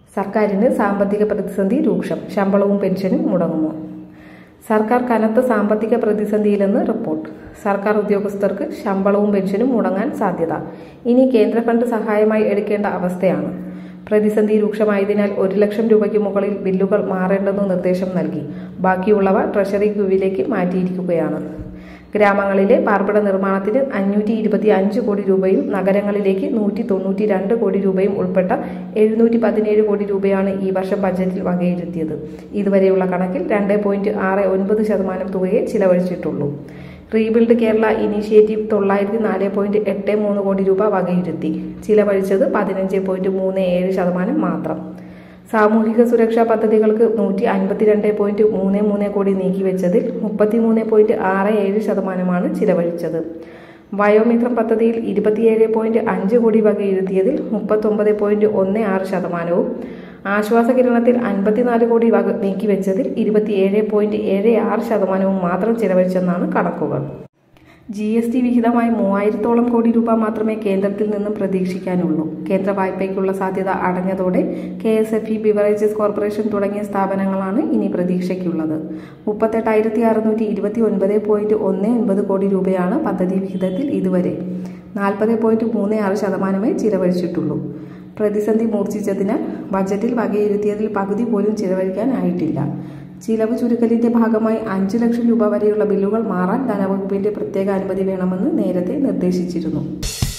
സർക്കാരിന് സാമ്പത്തിക പ്രതിസന്ധി രൂക്ഷം ശമ്പളവും പെൻഷനും മുടങ്ങുമോ സർക്കാർ കനത്ത സാമ്പത്തിക പ്രതിസന്ധിയിലെന്ന് റിപ്പോർട്ട് സർക്കാർ ഉദ്യോഗസ്ഥർക്ക് ശമ്പളവും പെൻഷനും മുടങ്ങാൻ സാധ്യത ഇനി കേന്ദ്ര ഫണ്ട് സഹായമായി എടുക്കേണ്ട അവസ്ഥയാണ് പ്രതിസന്ധി രൂക്ഷമായതിനാൽ ഒരു ലക്ഷം രൂപയ്ക്ക് മുകളിൽ ബില്ലുകൾ മാറേണ്ടെന്ന് നിർദ്ദേശം നൽകി ബാക്കിയുള്ളവ ട്രഷറി ക്യൂവിലേക്ക് മാറ്റിയിരിക്കുകയാണ് ഗ്രാമങ്ങളിലെ പാർപ്പിട നിർമ്മാണത്തിന് അഞ്ഞൂറ്റി ഇരുപത്തി അഞ്ച് കോടി രൂപയും നഗരങ്ങളിലേക്ക് നൂറ്റി തൊണ്ണൂറ്റി രണ്ട് കോടി രൂപയും ഉൾപ്പെട്ട എഴുന്നൂറ്റി പതിനേഴ് കോടി രൂപയാണ് ഈ വർഷം ബജറ്റിൽ വകയിരുത്തിയത് ഇതുവരെയുള്ള കണക്കിൽ രണ്ട് പോയിന്റ് ആറ് ഒൻപത് ശതമാനം തുകയെ ചിലവഴിച്ചിട്ടുള്ളൂ റീബിൽഡ് കേരള ഇനീഷ്യേറ്റീവ് തൊള്ളായിരത്തി നാല് പോയിന്റ് എട്ട് മൂന്ന് കോടി രൂപ വകയിരുത്തി ചിലവഴിച്ചത് പതിനഞ്ച് പോയിന്റ് മൂന്ന് ഏഴ് ശതമാനം മാത്രം സാമൂഹിക സുരക്ഷാ പദ്ധതികൾക്ക് നൂറ്റി അൻപത്തിരണ്ട് പോയിന്റ് മൂന്ന് മൂന്ന് കോടി നീക്കിവെച്ചതിൽ മുപ്പത്തിമൂന്ന് പോയിന്റ് ആറ് ഏഴ് ശതമാനമാണ് ചിലവഴിച്ചത് വയോമിത്രം പദ്ധതിയിൽ ഇരുപത്തിയേഴ് പോയിന്റ് അഞ്ച് കോടി വകയിരുത്തിയതിൽ മുപ്പത്തൊമ്പത് പോയിന്റ് ഒന്ന് ആറ് ശതമാനവും ആശ്വാസകിരണത്തിൽ അൻപത്തിനാല് കോടി വക നീക്കിവെച്ചതിൽ ഇരുപത്തിയേഴ് പോയിന്റ് ഏഴ് ആറ് ശതമാനവും മാത്രം ചിലവഴിച്ചെന്നാണ് കണക്കുകൾ ജി എസ് ടി വിഹിതമായി മൂവായിരത്തോളം കോടി രൂപ മാത്രമേ കേന്ദ്രത്തിൽ നിന്നും പ്രതീക്ഷിക്കാനുള്ളൂ കേന്ദ്ര വായ്പയ്ക്കുള്ള സാധ്യത അടഞ്ഞതോടെ K S F E beverages corporation തുടങ്ങിയ സ്ഥാപനങ്ങളാണ് ഇനി പ്രതീക്ഷയ്ക്കുള്ളത് മുപ്പത്തെട്ടായിരത്തി അറുന്നൂറ്റി ഇരുപത്തി ഒൻപത് പോയിന്റ് ഒന്ന് ഒൻപത് കോടി രൂപയാണ് പദ്ധതി വിഹിതത്തിൽ ഇതുവരെ നാൽപ്പത് പോയിന്റ് മൂന്ന് ആറ് ശതമാനമേ ചിലവഴിച്ചിട്ടുള്ളൂ പ്രതിസന്ധി മൂർച്ഛിച്ചതിനാൽ ബജറ്റിൽ വകയിരുത്തിയതിൽ പകുതി പോലും ചിലവഴിക്കാനായിട്ടില്ല ചിലവ് ചുരുക്കലിന്റെ ഭാഗമായി അഞ്ചു ലക്ഷം രൂപ വരെയുള്ള ബില്ലുകൾ മാറാൻ ധനവകുപ്പിന്റെ പ്രത്യേക അനുമതി വേണമെന്ന് നേരത്തെ നിർദ്ദേശിച്ചിരുന്നു